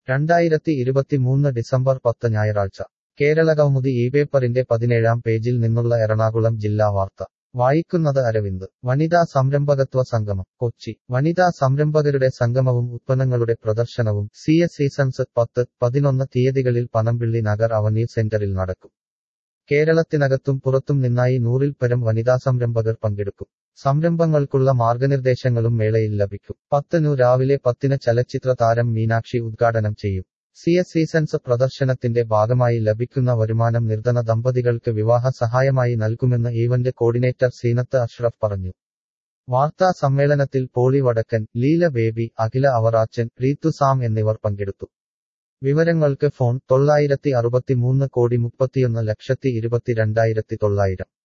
രണ്ടായിരത്തി ഇരുപത്തിമൂന്ന് ഡിസംബർ പത്ത് ഞായറാഴ്ച കേരളകൗമുദി ഈ പേപ്പറിന്റെ പതിനേഴാം പേജിൽ നിന്നുള്ള എറണാകുളം ജില്ലാ വാർത്ത വായിക്കുന്നത് അരവിന്ദ് വനിതാ സംരംഭകത്വ സംഗമം കൊച്ചി വനിതാ സംരംഭകരുടെ സംഗമവും ഉത്പന്നങ്ങളുടെ പ്രദർശനവും സി എസ് സീസൺസ് പത്ത് പതിനൊന്ന് തീയതികളിൽ പനമ്പിള്ളി നഗർ അവന്യൂ സെന്ററിൽ നടക്കും കേരളത്തിനകത്തും പുറത്തും നിന്നായി നൂറിൽ പരം വനിതാ സംരംഭകർ പങ്കെടുക്കും സംരംഭങ്ങൾക്കുള്ള മാർഗനിർദ്ദേശങ്ങളും മേളയിൽ ലഭിക്കും പത്തിനു രാവിലെ പത്തിന് ചലച്ചിത്ര താരം മീനാക്ഷി ഉദ്ഘാടനം ചെയ്യും സി എസ് സീസൺസ് പ്രദർശനത്തിന്റെ ഭാഗമായി ലഭിക്കുന്ന വരുമാനം നിർധന ദമ്പതികൾക്ക് വിവാഹ സഹായമായി നൽകുമെന്ന് ഈവന്റ് കോർഡിനേറ്റർ സീനത്ത് അഷ്റഫ് പറഞ്ഞു വാർത്താ സമ്മേളനത്തിൽ പോളി വടക്കൻ ലീല ബേബി അഖില അവറാച്ചൻ റീത്തു സാം എന്നിവർ പങ്കെടുത്തു വിവരങ്ങൾക്ക് ഫോൺ തൊള്ളായിരത്തി അറുപത്തിമൂന്ന് കോടി മുപ്പത്തിയൊന്ന് ലക്ഷത്തി ഇരുപത്തിരണ്ടായിരത്തി തൊള്ളായിരം